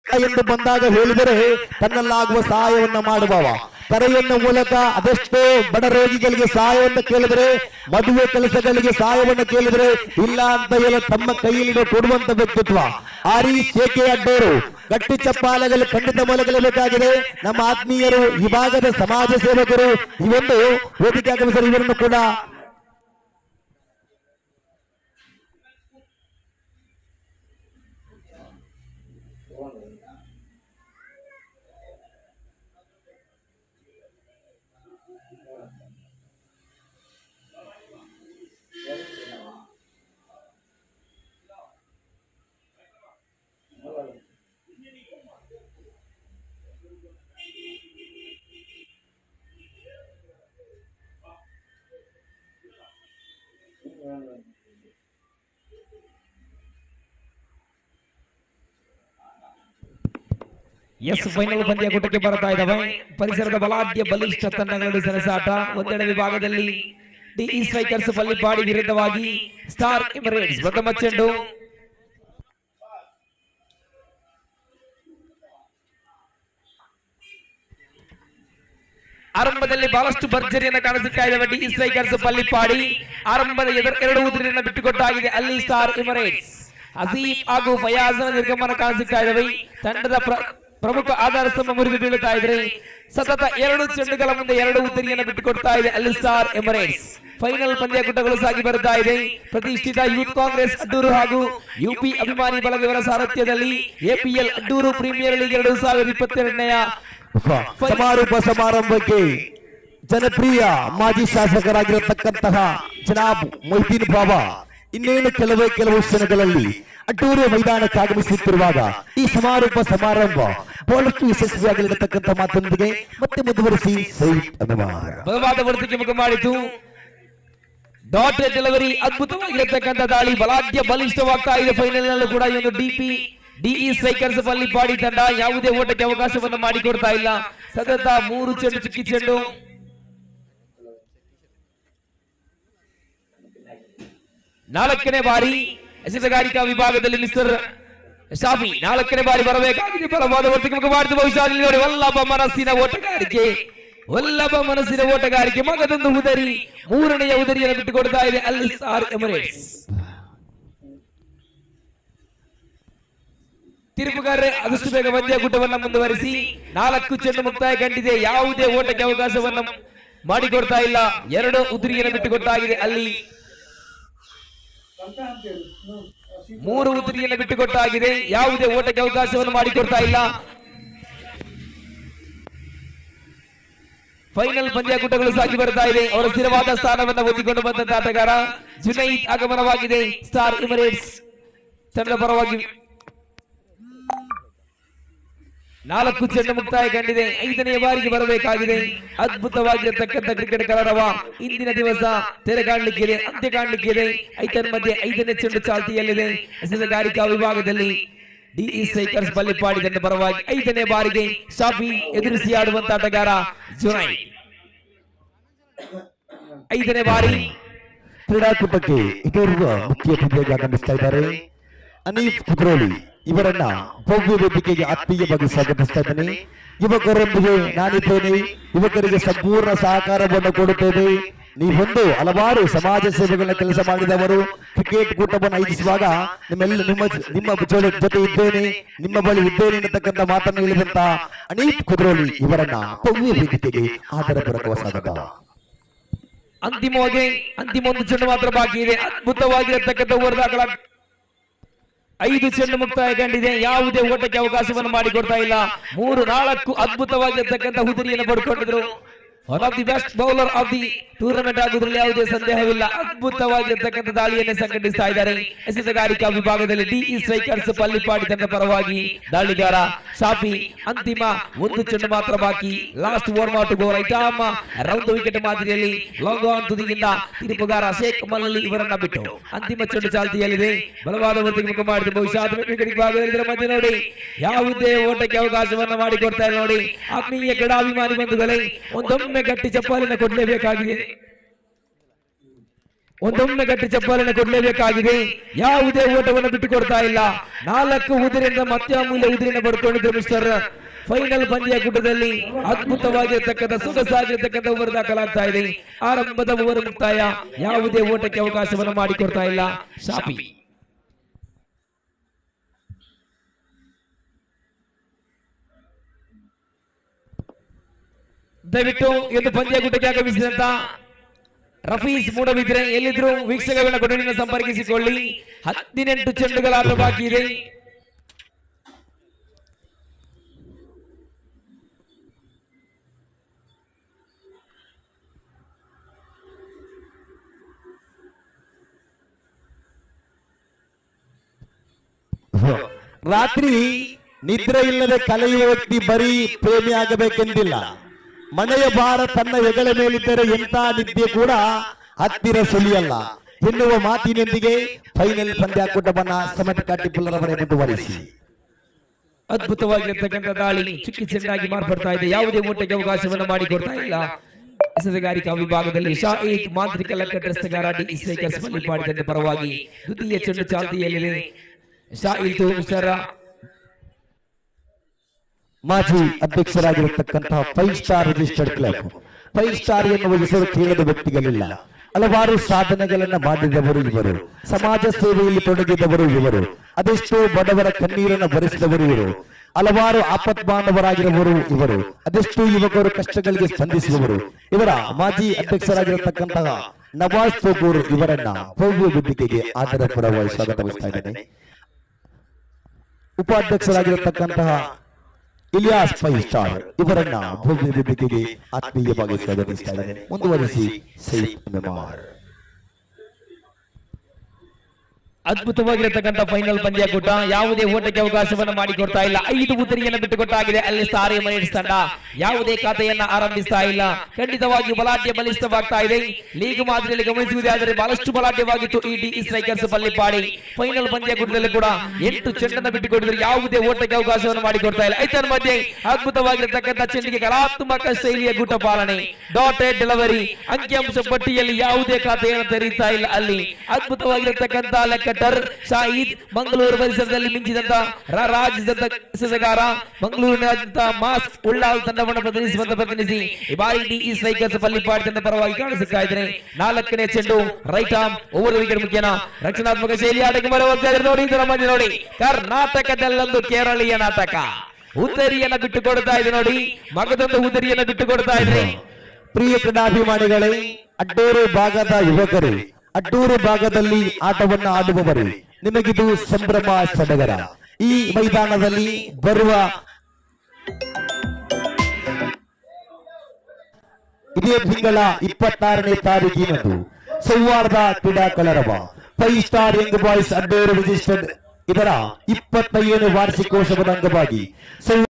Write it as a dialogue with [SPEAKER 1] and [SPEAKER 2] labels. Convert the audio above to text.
[SPEAKER 1] ಎಂದು ಬಂದಾಗ ಹೇಳಿದರೆ ತನ್ನಲ್ಲಾಗುವ ಸಹಾಯವನ್ನ ಮಾಡುವವ ಕರೆಯನ್ನ ಮೂಲಕ ಅದೆಷ್ಟೋ ಬಡ ರೋಗಿಗಳಿಗೆ ಸಹಾಯವನ್ನ ಕೇಳಿದರೆ ಮದುವೆ ಕೆಲಸಗಳಿಗೆ ಸಹಾಯವನ್ನ ಕೇಳಿದರೆ ಇಲ್ಲ ಅಂತ ಹೇಳಿ ತಮ್ಮ ಕೈಯಲ್ಲಿ ಕೊಡುವಂತ ವ್ಯಕ್ತಿತ್ವ ಆರಿ ಶೇಖೆ ಅಡ್ಡೋರು ಗಟ್ಟಿ ಚಪ್ಪಾಲೆಗಳು ಖಂಡಿತ ಮೂಲಕಲೇಬೇಕಾಗಿದೆ ನಮ್ಮ ಆತ್ಮೀಯರು ಈ ಭಾಗದ ಸಮಾಜ ಸೇವಕರು ಈ ಒಂದು ವೇದಿಕೆ ಆಗಮಿಸಲು ಇವರನ್ನು ಕೂಡ
[SPEAKER 2] ಎಸ್ ಫೈನಲ್ ಪಂದ್ಯ ಕೂಟಕ್ಕೆ ಬರ್ತಾ ಇದ್ದಾವೆ ಪರಿಸರದ ಬಲಾಢ್ಯ ಬಲಿಷ್ಠ ತಂಡಗಳ ಸೆಣಸಾಟ ಒಂದೆಡೆ ವಿಭಾಗದಲ್ಲಿ ಡಿಇ ಸ್ಟ್ರೈಕರ್ಸ್ ಪಲ್ಲಿಪಾಡಿ ವಿರುದ್ಧವಾಗಿ ಸ್ಟಾರ್ ಎಮಿರೇಟ್ಸ್ ಪ್ರಥಮ ಚೆಂಡು ಆರಂಭದಲ್ಲಿ ಬಹಳಷ್ಟು ಭರ್ಜರಿಯನ್ನು ಕಾಣಿಸುತ್ತಾ ಇದ್ದಾವೆ ಡಿ ಸ್ಟ್ರೈಕರ್ಸ್ ಪಲ್ಲಿಪಾಡಿ ಆರಂಭದ ಎದುರು ಎರಡು ಉದುರಿಯನ್ನು ಬಿಟ್ಟುಕೊಟ್ಟಾಗಿದೆ ಅಲ್ಲಿ ಸ್ಟಾರ್ ಎಮಿರೇಟ್ಸ್ ಅಸೀಫ್ ಹಾಗೂ ಫಯಾಜ್ನ ನಿರ್ಗಮನ ಕಾಣಿಸುತ್ತಾ ಇದ್ದಾವೆ ತಂಡದ ಪ್ರ- ಪ್ರಮುಖ ಆಧಾರ ಸ್ತಂಭ ಮುರಿದು ಬೀಳುತ್ತಾ ಇದ್ರೆ ಸತತ ಎರಡು ಚೆಂಡುಗಳ ಮುಂದೆ ಎರಡು ಉತ್ತರಿಯನ್ನು ಬಿಟ್ಟುಕೊಡ್ತಾ ಇದೆ ಅಲ್ಲಿ ಸ್ಟಾರ್ ಎಮಿರೇಟ್ಸ್ ಫೈನಲ್ ಪಂದ್ಯಕೂಟಗಳು ಸಾಗಿ ಬರ್ತಾ ಇದೆ ಪ್ರತಿಷ್ಠಿತ ಯೂತ್ ಕಾಂಗ್ರೆಸ್ ಅಡ್ಡೂರು ಹಾಗೂ ಯುಪಿ ಅಭಿಮಾನಿ ಬಳಗವರ ಸಾರಥ್ಯದಲ್ಲಿ ಎಪಿಎಲ್ ಅಡ್ಡೂರು ಪ್ರೀಮಿಯರ್ ಲೀಗ್ ಎರಡು ಸಾವಿರದ ಇಪ್ಪತ್ತೆರಡನೆಯ
[SPEAKER 1] ಸಮಾರೋಪ ಸಮಾರಂಭಕ್ಕೆ ಜನಪ್ರಿಯ ಮಾಜಿ ಶಾಸಕರಾಗಿರತಕ್ಕಂತಹ ಜನಾಬ್ ಮೊಯ್ದೀನ್ ಬಾಬಾ ಇನ್ನೇನು ಕೆಲವೇ ಕೆಲವು ಕ್ಷಣಗಳಲ್ಲಿ ಅಡ್ಡೂರು ಮೈದಾನಕ್ಕೆ ಆಗಮಿಸುತ್ತಿರುವಾಗ ಈ ಸಮಾರೋಪ ಸಮಾರಂಭ ಬಹಳಷ್ಟು ಯಶಸ್ವಿಯಾಗಲಿರತಕ್ಕಂಥ ಮಾತೊಂದಿಗೆ ಮತ್ತೆ ಮುಂದುವರಿಸಿ ಸೈಟ್ ಅನುಮಾನ
[SPEAKER 2] ಬಲವಾದ ವರ್ತಿಕೆ ಮುಖ ಮಾಡಿತು ಡಾಟ್ ಡೆಲಿವರಿ ಅದ್ಭುತವಾಗಿರತಕ್ಕಂಥ ದಾಳಿ ಬಲಾಢ್ಯ ಬಲಿಷ್ಠವಾಗ್ತಾ ಇದೆ ಫೈನಲ್ ನಲ್ಲೂ ಕೂಡ ಈ ಒಂದು ಡಿಪಿ ಡಿಇ ಸ್ಟ್ರೈಕರ್ಸ್ ಪಲ್ಲಿಪಾಡಿ ತಂಡ ಯಾವುದೇ ಓಟಕ್ಕೆ ಅವಕಾಶವನ್ನು ಮಾಡಿಕೊಡ್ತಾ ಇಲ್ಲ ಸತತ ಮೂರು ಚೆಂಡು ಚುಕ್ಕಿ ಚೆಂಡು ನಾಲ್ಕನೇ ಬಾರಿ ಎಸೆತಗಾರಿಕಾ ವಿಭಾಗದಲ್ಲಿ ಮಿಸ್ಟರ್ ಶಾಫಿ ನಾಲ್ಕನೇ ಬಾರಿ ಬರಬೇಕಾಗಿದೆ ಬಲವಾದ ವರ್ತಿಕೆ ಮುಖ ಮಾಡಿದ ಬಹುಶಃ ಇಲ್ಲಿ ನೋಡಿ ವಲ್ಲಭ ಮನಸ್ಸಿನ ಓಟಗಾರಿಕೆ ವಲ್ಲಭ ಮನಸ್ಸಿನ ಓಟಗಾರಿಕೆ ಮಗದೊಂದು ಉದರಿ ಮೂರನೆಯ ಉದರಿಯನ್ನು ಬಿಟ್ಟುಕೊಡ್ತಾ ಇದೆ ಅಲ್ಲಿ ಸ್ಟಾರ್ ಎಮಿರೇಟ್ಸ್ ತೀರ್ಪುಗಾರರೇ ಆದಷ್ಟು ಬೇಗ ಪಂದ್ಯ ಕೂಟವನ್ನ ಮುಂದುವರಿಸಿ ನಾಲ್ಕು ಚೆಂಡು ಮುಕ್ತಾಯ ಕಂಡಿದೆ ಯಾವುದೇ ಓಟಕ್ಕೆ ಅವಕಾಶವನ್ನ ಮಾಡಿಕೊಡ್ತಾ ಇಲ್ಲ ಎರಡು ಉದುರಿಯನ್ನು ಬಿಟ್ಟುಕೊಟ್ಟಾಗಿದೆ ಅಲ್ಲಿ ಮೂರು ಉದುರಿಯನ್ನು ಬಿಟ್ಟುಕೊಟ್ಟಾಗಿದೆ ಯಾವುದೇ ಓಟಕ್ಕೆ ಅವಕಾಶವನ್ನು ಮಾಡಿಕೊಡ್ತಾ ಇಲ್ಲ ಫೈನಲ್ ಪಂದ್ಯಕೂಟಗಳು ಸಾಗಿ ಬರ್ತಾ ಇದೆ ಅವರ ಸ್ಥಿರವಾದ ಸ್ಥಾನವನ್ನು ಒದ್ದಿಕೊಂಡು ಬಂದಂತ ಆಟಗಾರ ಜುನೈದ್ ಆಗಮನವಾಗಿದೆ ಸ್ಟಾರ್ ಇಮರೇಟ್ಸ್ ತಂಡದ ಪರವಾಗಿ ನಾಲ್ಕು ಚೆಂಡು ಮುಕ್ತಾಯ ಕಂಡಿದೆ ಐದನೆಯ ಬಾರಿಗೆ ಬರಬೇಕಾಗಿದೆ ಅದ್ಭುತವಾಗಿರತಕ್ಕಂಥ ಕ್ರಿಕೆಟ್ ಕಲರವ ಇಂದಿನ ದಿವಸ ತೆರೆ ಕಾಣಲಿಕ್ಕಿದೆ ಅಂತ್ಯ ಕಾಣಲಿಕ್ಕಿದೆ ಐದರ ಮಧ್ಯೆ ಐದನೇ ಚೆಂಡು ಚಾಲ್ತಿಯಲ್ಲಿದೆ ಎಸೆತಗಾರಿಕಾ ವಿಭಾಗದಲ್ಲಿ ಡಿಇ ಸ್ಟ್ರೈಕರ್ಸ್ ಬಲ್ಲಿಪಾಡಿ ತಂಡ ಪರವಾಗಿ ಐದನೇ ಬಾರಿಗೆ ಶಾಫಿ ಎದುರಿಸಿ ಆಡುವಂತ ಆಟಗಾರ ಜುನೈ ಐದನೇ ಬಾರಿ
[SPEAKER 1] ಕ್ರೀಡಾಕೂಟಕ್ಕೆ ಇದೋರ್ವ ಮುಖ್ಯ ಅತಿಥಿಯಾಗಿ ಆಗಮಿಸ್ತಾ ಇದ್ದಾರೆ ಅನೀಫ್ ಕುದ್ರೋಳಿ ಇವರನ್ನ ಭವ್ಯ ವೇದಿಕೆಗೆ ಆತ್ಮೀಯವಾಗಿ ಸ್ವಾಗತಿಸ್ತಾ ಇದ್ದೇನೆ ಯುವಕರೊಂದಿಗೆ ನಾನಿದ್ದೇನೆ ಯುವಕರಿಗೆ ಸಂಪೂರ್ಣ ಸಹಕಾರವನ್ನು ಕೊಡುತ್ತೇನೆ ನೀವೊಂದು ಹಲವಾರು ಸಮಾಜ ಸೇವೆಗಳ ಕೆಲಸ ಮಾಡಿದವರು ಕ್ರಿಕೆಟ್ ಕೂಟವನ್ನು ಆಯೋಜಿಸುವಾಗ ನಿಮ್ಮೆಲ್ಲ ನಿಮ್ಮ ನಿಮ್ಮ ಜೊತೆ ಜೊತೆ ಇದ್ದೇನೆ ನಿಮ್ಮ ಬಳಿ ಇದ್ದೇನೆ ಅನ್ನತಕ್ಕಂಥ ಮಾತನ್ನು ಹೇಳಿದಂತ ಅನೀಫ್ ಕುದ್ರೋಳಿ ಇವರನ್ನ ಭವ್ಯ ವೇದಿಕೆಗೆ ಆಧಾರಪೂರ್ವಕ ಸ್ವಾಗತ
[SPEAKER 2] ಅಂತಿಮವಾಗಿ ಅಂತಿಮ ಒಂದು ಚೆಂಡು ಮಾತ್ರ ಬಾಕಿ ಇದೆ ಅದ್ಭುತವಾಗಿರತಕ್ಕಂಥ ಓವರ್ ದಾಖಲ ಐದು ಚೆಂಡು ಮುಕ್ತಾಯ ಕಂಡಿದೆ ಯಾವುದೇ ಓಟಕ್ಕೆ ಅವಕಾಶವನ್ನು ಮಾಡಿಕೊಡ್ತಾ ಇಲ್ಲ ಮೂರು ನಾಲ್ಕು ಅದ್ಭುತವಾಗಿರತಕ್ಕಂಥ ಹುದುರಿಯನ್ನು ಪಡ್ಕೊಂಡಿದ್ರು one of the best bowler of the tournament ಆಗುವುದರಲ್ಲಿ ಯಾವುದೇ ಸಂದೇಹವಿಲ್ಲ ಅದ್ಭುತವಾಗಿರತಕ್ಕಂಥ ದಾಳಿಯನ್ನು ಸಂಘಟಿಸ್ತಾ ಇದ್ದಾರೆ ಎಸೆತಗಾರಿಕಾ ವಿಭಾಗದಲ್ಲಿ ಡಿಇ ಸ್ಟ್ರೈಕರ್ಸ್ ಪಲ್ಲಿಪಾಡಿ ತಂಡ ಪರವಾಗಿ ದಾಳಿಗಾರ ಶಾಫಿ ಅಂತಿಮ ಒಂದು ಚೆಂಡು ಮಾತ್ರ ಬಾಕಿ ಲಾಸ್ಟ್ ಓವರ್ ಮಾಟು go right arm round wicket ಮಾದರಿಯಲ್ಲಿ ಲಾಂಗ್ ಆನ್ ತುದಿಯಿಂದ ತೀರ್ಪುಗಾರ ಶೇಖ್ ಮಲ್ಲಿ ಇವರನ್ನ ಬಿಟ್ಟು ಅಂತಿಮ ಚೆಂಡು ಚಾಲ್ತಿಯಲ್ಲಿದೆ ಬಲವಾದ ವರ್ತಿಗೆ ಮುಖ ಮಾಡಿದ ಬಹುಶಃ ಆದ್ಮೇಲೆ ವಿಕೆಟ್ ಭಾಗದಲ್ಲಿ ಇದರ ಮಧ್ಯೆ ನೋಡಿ ಯಾವುದೇ ಓಟಕ್ಕೆ ಅವಕಾಶವನ್ನ ಮಾಡಿಕೊಡ್ತಾ ಇಲ್ಲ ನೋಡಿ ಆತ್ಮೀಯ ಕ್ರೀಡಾಭಿಮಾನಿ ಬಂಧುಗಳೇ ಒಂದೊಮ್ಮೆ ಗಟ್ಟಿ ಚಪ್ಪಾಲಿನ ಕೊಡಲೇಬೇಕಾಗಿದೆ ಒಂದೊಮ್ಮೆ ಗಟ್ಟಿ ಚಪ್ಪಾಲನ್ನು ಕೊಡಲೇಬೇಕಾಗಿದೆ ಯಾವುದೇ ಓಟವನ್ನು ಬಿಟ್ಟುಕೊಡ್ತಾ ಇಲ್ಲ ನಾಲ್ಕು ಉದಿರಿಂದ ಮತ್ತೆ ಅಮೂಲ್ಯ ಉದಿರಿನ ಪಡ್ಕೊಂಡಿದ್ರು ಮಿಸ್ಟರ್ ಫೈನಲ್ ಪಂದ್ಯ ಕೂಟದಲ್ಲಿ ಅದ್ಭುತವಾಗಿರ್ತಕ್ಕಂಥ ಸೊಗಸಾಗಿರ್ತಕ್ಕಂಥ ಓವರ್ ದಾಖಲಾಗ್ತಾ ಇದೆ ಆರಂಭದ ಓವರ್ ಮುಕ್ತಾಯ ಯಾವುದೇ ಓಟಕ್ಕೆ ಅವಕಾಶವನ್ನು ಮಾಡಿಕೊಡ್ತಾ ಇಲ್ಲ ಶಾಪಿ ದಯವಿಟ್ಟು ಎಂದು ಪಂದ್ಯ ಕೂಟಕ್ಕೆ ಆಗಮಿಸಿದಂತ ರಫೀಸ್ ಮೂಡಬಿದ್ರೆ ಎಲ್ಲಿದ್ರು ವೀಕ್ಷಕಗಳ ಕೊಠಡಿಯನ್ನು ಸಂಪರ್ಕಿಸಿಕೊಳ್ಳಿ ಹದಿನೆಂಟು ಚೆಂಡುಗಳ ಆಟ ಬಾಕಿ ಇದೆ
[SPEAKER 1] ರಾತ್ರಿ ನಿದ್ರೆ ಇಲ್ಲದೆ ಕಲೆಯುವ ವ್ಯಕ್ತಿ ಬರೀ ಪ್ರೇಮಿ ಆಗಬೇಕೆಂದಿಲ್ಲ ಮನೆಯ ಭಾರ ತನ್ನ ಹೆಗಲ ಮೇಲಿದ್ದರೆ ಎಂಥ ನಿದ್ದೆ ಕೂಡ ಹತ್ತಿರ ಸುಳಿಯಲ್ಲ ಎನ್ನುವ ಮಾತಿನೊಂದಿಗೆ ಫೈನಲ್ ಪಂದ್ಯಾಕೂಟವನ್ನ ಸಮಟ ಕಾಟಿಪುಲ್ಲರವರೇ ಮುಂದುವರಿಸಿ
[SPEAKER 2] ಅದ್ಭುತವಾಗಿರ್ತಕ್ಕಂಥ ದಾಳಿ ಚುಕ್ಕಿ ಚೆಂಡಾಗಿ ಮಾರ್ಪಡ್ತಾ ಇದೆ ಯಾವುದೇ ಓಟಕ್ಕೆ ಅವಕಾಶವನ್ನು ಮಾಡಿಕೊಡ್ತಾ ಇಲ್ಲ ಎಸೆತಗಾರಿಕಾ ವಿಭಾಗದಲ್ಲಿ ಶಾಹಿದ್ ಮಾಂತ್ರಿಕ ಲೆಕ್ಕಡ್ರೆಸ್ತಗಾರ ಡಿ ಸ್ಟ್ರೈಕರ್ಸ್ ಮಲ್ಲಿಪಾಡಿದ ಪರವಾಗಿ ದ್ವಿತೀಯ ಚೆಂಡು ಚಾಲ್ತಿಯಲ್ಲಿದೆ ಶಾಹಿದ್ ಮಿಸ್ಟರ್
[SPEAKER 1] ಮಾಜಿ ಅಧ್ಯಕ್ಷರಾಗಿರತಕ್ಕಂತಹ five star registered club five star ಎನ್ನುವ ಹೆಸರು ಕೇಳದ ವ್ಯಕ್ತಿಗಳಿಲ್ಲ ಹಲವಾರು ಸಾಧನೆಗಳನ್ನ ಮಾಡಿದವರು ಇವರು ಸಮಾಜ ಸೇವೆಯಲ್ಲಿ ತೊಡಗಿದವರು ಇವರು ಅದೆಷ್ಟೋ ಬಡವರ ಕಣ್ಣೀರನ್ನು ಭರಿಸಿದವರು ಇವರು ಹಲವಾರು ಆಪತ್ಮಾನವರಾಗಿರುವವರು ಇವರು ಅದೆಷ್ಟೋ ಯುವಕರು ಕಷ್ಟಗಳಿಗೆ ಸ್ಪಂದಿಸುವವರು ಇವರ ಮಾಜಿ ಅಧ್ಯಕ್ಷರಾಗಿರತಕ್ಕಂತಹ ನವಾಜ್ ತೋಗೂರ್ ಇವರನ್ನ ಭವ್ಯ ವೇದಿಕೆಗೆ ಆದರ ಪರವಾಗಿ ಸ್ವಾಗತಿಸ್ತಾ ಇದ್ದೇನೆ ಉಪಾಧ್ಯಕ್ಷರಾಗಿರತಕ್ಕಂತಹ ಇಲಿಯಾಸ್ ಫೈವ್ ಸ್ಟಾರ್ ಇವರನ್ನ ಭವ್ಯ ವೇದಿಕೆಗೆ ಆತ್ಮೀಯವಾಗಿ ಸ್ವಾಗತಿಸ್ತಾ ಇದ್ದೇನೆ ಮುಂದುವರಿಸಿ ಸೈಫ್ ಮೆಮಾರ್
[SPEAKER 2] ಅದ್ಭುತವಾಗಿರತಕ್ಕಂಥ ಫೈನಲ್ ಪಂದ್ಯಾಕೂಟ ಯಾವುದೇ ಓಟಕ್ಕೆ ಅವಕಾಶವನ್ನು ಮಾಡಿಕೊಡ್ತಾ ಇಲ್ಲ ಐದು ಉತ್ತರಿಯನ್ನು ಬಿಟ್ಟುಕೊಟ್ಟಾಗಿದೆ ಅಲ್ಲಿ ಸ್ಟಾರ್ ಎಮರೇಟ್ಸ್ ತಂಡ ಯಾವುದೇ ಖಾತೆಯನ್ನ ಆರಂಭಿಸ್ತಾ ಇಲ್ಲ ಖಂಡಿತವಾಗಿ ಬಲಾಢ್ಯ ಬಲಿಷ್ಠವಾಗ್ತಾ ಇದೆ ಲೀಗ್ ಮಾದರಿಯಲ್ಲಿ ಗಮನಿಸುವುದಾದರೆ ಬಹಳಷ್ಟು ಬಲಾಢ್ಯವಾಗಿತ್ತು ಈ ಡಿ ಸ್ಟ್ರೈಕರ್ಸ್ ಪಲ್ಲಿಪಾಡಿ ಫೈನಲ್ ಪಂದ್ಯಾಕೂಟದಲ್ಲಿ ಕೂಡ ಎಂಟು ಚೆಂಡನ್ನು ಬಿಟ್ಟುಕೊಟ್ಟಿದ್ರು ಯಾವುದೇ ಓಟಕ್ಕೆ ಅವಕಾಶವನ್ನು ಮಾಡಿಕೊಡ್ತಾ ಇಲ್ಲ ಐದರ ಮಧ್ಯೆ ಅದ್ಭುತವಾಗಿರತಕ್ಕಂಥ ಚೆಂಡಿಗೆ ಕಲಾತ್ಮಕ ಶೈಲಿಯ ಗೂಟ ಪಾಲನೆ ಡಾಟೆಡ್ ಡೆಲಿವರಿ ಅಂಕಿಅಂಶ ಪಟ್ಟಿಯಲ್ಲಿ ಯಾವುದೇ ಖಾತೆಯನ್ನು ತೆರೀತಾ ಇಲ್ಲ ಅಲ್ಲಿ ಅದ್ಭುತವಾಗಿರತಕ್ಕಂಥ ಲೆಕ್ಕಟರ್ ಶಾಹಿದ್ ಮಂಗಳೂರು ಪರಿಸರದಲ್ಲಿ ಮಿಂಚಿದಂತ ರ- ರಾಜ್ಯದ ಸೆಸಗಾರ ಮಂಗಳೂರಿನಾದ್ಯಂತ ಮಾಸ್ ಉಳ್ಳಾಲ್ ತಂಡವನ್ನು ಪ್ರತಿನಿಧಿಸುವಂತ ಪ್ರತಿನಿಧಿ ಈ ಬಾರಿ ಡಿ ಈ ಸ್ಟ್ರೈಕರ್ಸ್ ಪಲ್ಲಿಪಾಡಿ ತಂಡ ಪರವಾಗಿ ಕಾಣಿಸುತ್ತಾ ಇದ್ದಾರೆ ನಾಲ್ಕನೇ ಚೆಂಡು ರೈಟ್ ಆರ್ಮ್ ಓವರ್ ವಿಕೆಟ್ ಮುಖ್ಯನ ರಕ್ಷಣಾತ್ಮಕ ಶೈಲಿ ಆಟಕ್ಕೆ ಮರೆ ಹೋಗ್ತಾ ಇದ್ದಾರೆ ನೋಡಿ ಇದರ ಮಧ್ಯೆ ನೋಡಿ ಕರ್ನಾಟಕದಲ್ಲೊಂದು ಕೇರಳೀಯ ನಾಟಕ ಉತ್ತರಿಯನ್ನ ಬಿಟ್ಟು ಕೊಡ್ತಾ ಇದೆ ನೋಡಿ ಮಗದೊಂದು ಉತ್ತರಿಯನ್ನ ಬಿಟ್ಟು ಕೊಡ್ತಾ ಇದ್ರೆ
[SPEAKER 1] ಪ್ರಿಯ ಕ್ರೀಡಾಭಿಮಾನಿಗಳೇ ಅಡ್ಡೂರು ಭಾಗದ ಯುವಕರು ಅಡ್ಡೂರು ಭಾಗದಲ್ಲಿ ಆಟವನ್ನು ಆಡುವವರು ನಿಮಗಿದು ಸಂಭ್ರಮ ಸಡಗರ ಈ ಮೈದಾನದಲ್ಲಿ ಬರುವ ಇದೇ ತಿಂಗಳ ಇಪ್ಪತ್ತಾರನೇ ತಾರೀಕಿನಂದು ಸೌಹಾರ್ದ ಕ್ರೀಡಾ ಕಲರವ five star young boys Addur registered ಇದರ ಇಪ್ಪತ್ತೈದನೇ ವಾರ್ಷಿಕೋತ್ಸವದ ಅಂಗವಾಗಿ ಸೌ